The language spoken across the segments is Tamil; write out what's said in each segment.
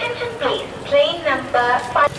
Attention please, train number 5.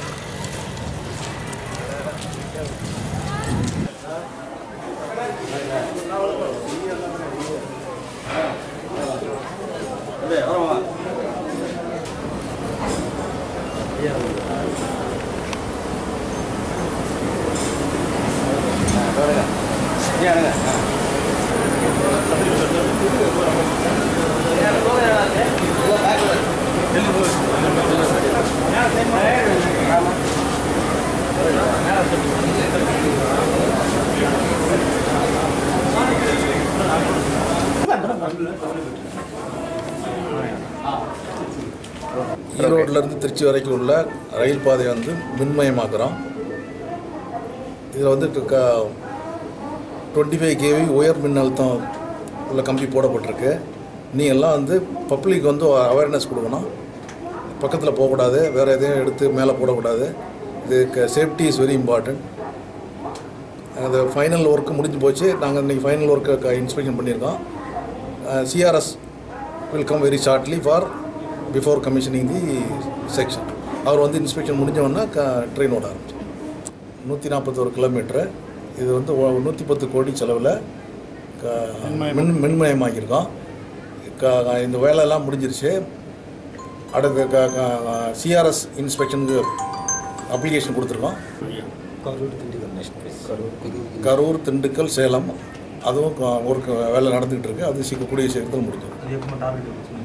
ஈரோட்டிலேருந்து Trichy வரைக்கும் உள்ள ரயில் பாதையை வந்து மின்மயமாக்குறோம் இதில் வந்து டுவெண்ட்டி ஃபைவ் கேவி உயர் மின்னழுத்தம் உள்ள கம்பி போடப்பட்டிருக்கு நீ எல்லாம் வந்து பப்ளிக் வந்து அவேர்னஸ் கொடுக்கணும் பக்கத்தில் போகக்கூடாது வேறு எதையும் எடுத்து மேலே போடக்கூடாது இது சேஃப்டி இஸ் வெரி இம்பார்ட்டண்ட் அந்த ஃபைனல் ஒர்க்கு முடிஞ்சு போச்சு நாங்கள் இன்றைக்கி ஃபைனல் ஒர்க்கை இன்ஸ்பெக்ஷன் பண்ணியிருக்கோம் CRS will come very shortly for before commissioning the section அவர் வந்து இன்ஸ்பெக்ஷன் முடிஞ்சவொன்னே க ட்ரெயின் ஓட ஆரம்பிச்சு நூற்றி நாற்பத்தோரு கிலோமீட்ரு இது வந்து நூற்றி பத்து கோடி செலவில் க மின் மின்மயமாக்கியிருக்கோம் க இந்த வேலையெல்லாம் முடிஞ்சிருச்சு அடுத்து க சிஆர்எஸ் இன்ஸ்பெக்ஷனுக்கு அப்ளிகேஷன் கொடுத்துருக்கோம் கரூர் திண்டுக்கல் சேலம் அதுவும் க- ஒரு க- வேலை நடந்துகிட்டு இருக்கு அது சீக்கிரம் கூடிய சீக்கிரத்தில் முடிஞ்சிடும்